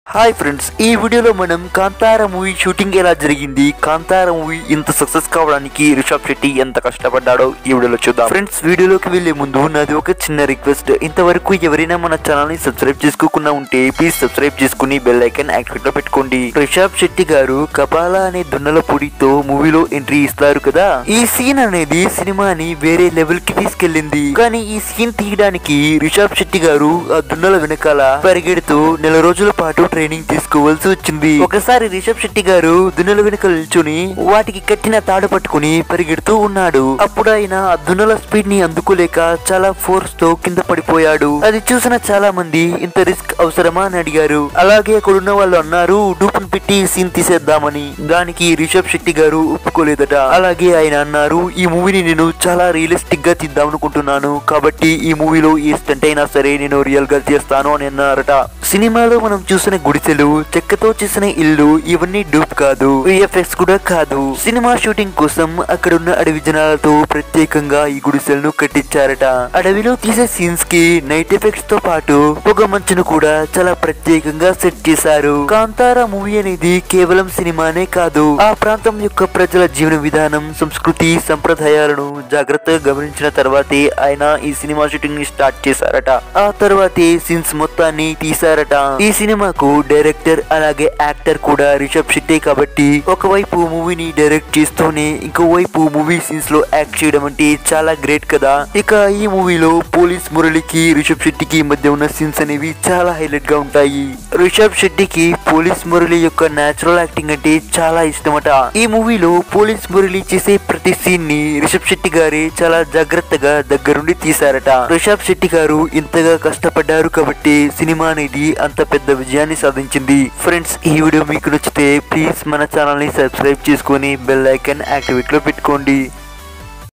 hi friends ఈ వీడియోలో మనం కాంతార మూవీ షూటింగ్ ఎలా జరిగింది కాంతార మూవీ ఇంత సక్సెస్ కావడానికి రిషబ్ శెట్టి ఎంత కష్టపడ్డాడో ఈ వీడియోలో చూద్దాం ఫ్రెండ్స్ వీడియోలోకి వెళ్లే ముందు నాది ఒక చిన్న రిక్వెస్ట్ ఇంతవరకు ఎవరైనా మన ఛానల్ ని సబ్స్క్రైబ్ చేసుకోకుండా ఉంటే ప్లీజ్ సబ్స్క్రైబ్ చేసుకుని బెల్ ఐకాన్ యాక్టివేట్ లో పెట్టుకోండి రిషబ్ శెట్టి గారు కపాల అనే దున్నల పొడితో మూవీలో ఎంట్రీ ఇస్తారు కదా ఈ సీన్ అనేది సినిమాని వేరే లెవెల్ కి తీసుకెళ్ళింది కానీ ఈ సీన్ తీయడానికి రిషబ్ శెట్టి గారు ఆ దున్నల వెనకాల పరిగెడుతూ నెల రోజుల పాటు ట్రైనింగ్ తీసుకోవాల్సి వచ్చింది ఒకసారి రిషబ్ శెట్టి గారు దున్నల వెనుక నిల్చుని వాటికి కట్టిన తాడు పట్టుకుని పరిగెడుతూ ఉన్నాడు అప్పుడు ఆయన ఆ దున్నల స్పీడ్ ని అందుకోలేక చాలా ఫోర్స్ తో కింద పడిపోయాడు అది చూసిన చాలా మంది ఇంత రిస్క్ అవసరమా అని అడిగారు అలాగే అక్కడున్న వాళ్ళు అన్నారు డూపును పెట్టి సీన్ తీసేద్దామని దానికి రిషబ్ శెట్టి గారు ఒప్పుకోలేదట అలాగే ఆయన అన్నారు ఈ మూవీని నేను చాలా రియలిస్టిక్ గా తీద్దాం అనుకుంటున్నాను కాబట్టి ఈ మూవీలో ఏ స్టంట్ అయినా సరే నేను రియల్ గా చేస్తాను అని అన్నారట సినిమాలో మనం చూసిన గుడిసెలు చెక్కతో చేసిన ఇల్లు ఇవన్నీ డూప్ కాదు విఎఫ్ఎక్స్ కూడా కాదు సినిమా షూటింగ్ కోసం అక్కడున్న అడవి జనాలతో ప్రత్యేకంగా ఈ గుడిసెలను కట్టించారట అడవిలో తీసే సీన్స్ కి నైట్ ఎఫెక్ట్స్ తో పాటు పొగ మంచును కూడా చాలా ప్రత్యేకంగా సెట్ చేశారు కాంతారా మూవీ అనేది కేవలం సినిమానే కాదు ఆ ప్రాంతం యొక్క ప్రజల జీవన విధానం సంస్కృతి సంప్రదాయాలను జాగ్రత్తగా గమనించిన తర్వాతే ఆయన ఈ సినిమా షూటింగ్ ని స్టార్ట్ చేశారట ఆ తర్వాతే సీన్స్ మొత్తాన్ని తీశారట ఈ సినిమాకు డైరెక్టర్ అలాగే యాక్టర్ కూడా రిషబ్ శెట్టి కాబట్టి ఒకవైపు మూవీని డైరెక్ట్ చేస్తూనే ఇంకోవైపు మూవీ సీన్స్ లో యాక్ట్ చేయడం అంటే చాలా గ్రేట్ కదా ఇక ఈ మూవీలో పోలీస్ మురళికి రిషబ్ శెట్టికి మధ్య ఉన్న సీన్స్ అనేవి చాలా హైలైట్ గా ఉంటాయి రిషబ్ శెట్టికి పోలీస్ మురళి యొక్క నేచురల్ యాక్టింగ్ అంటే చాలా ఇష్టమట ఈ మూవీలో పోలీస్ మురళి చేసే ప్రతి సీన్ ని రిషబ్ శెట్టి గారే చాలా జాగ్రత్తగా దగ్గరుండి తీశారట రిషబ్ శెట్టి గారు ఇంతగా కష్టపడ్డారు కాబట్టి సినిమా అనేది అంత పెద్ద విజయాన్ని సాధించింది ఫ్రెండ్స్ ఈ వీడియో మీకు నచ్చితే ప్లీజ్ మన ఛానల్ ని సబ్స్క్రైబ్ చేసుకొని బెల్ ఐకాన్ యాక్టివేట్ లో పెట్టుకోండి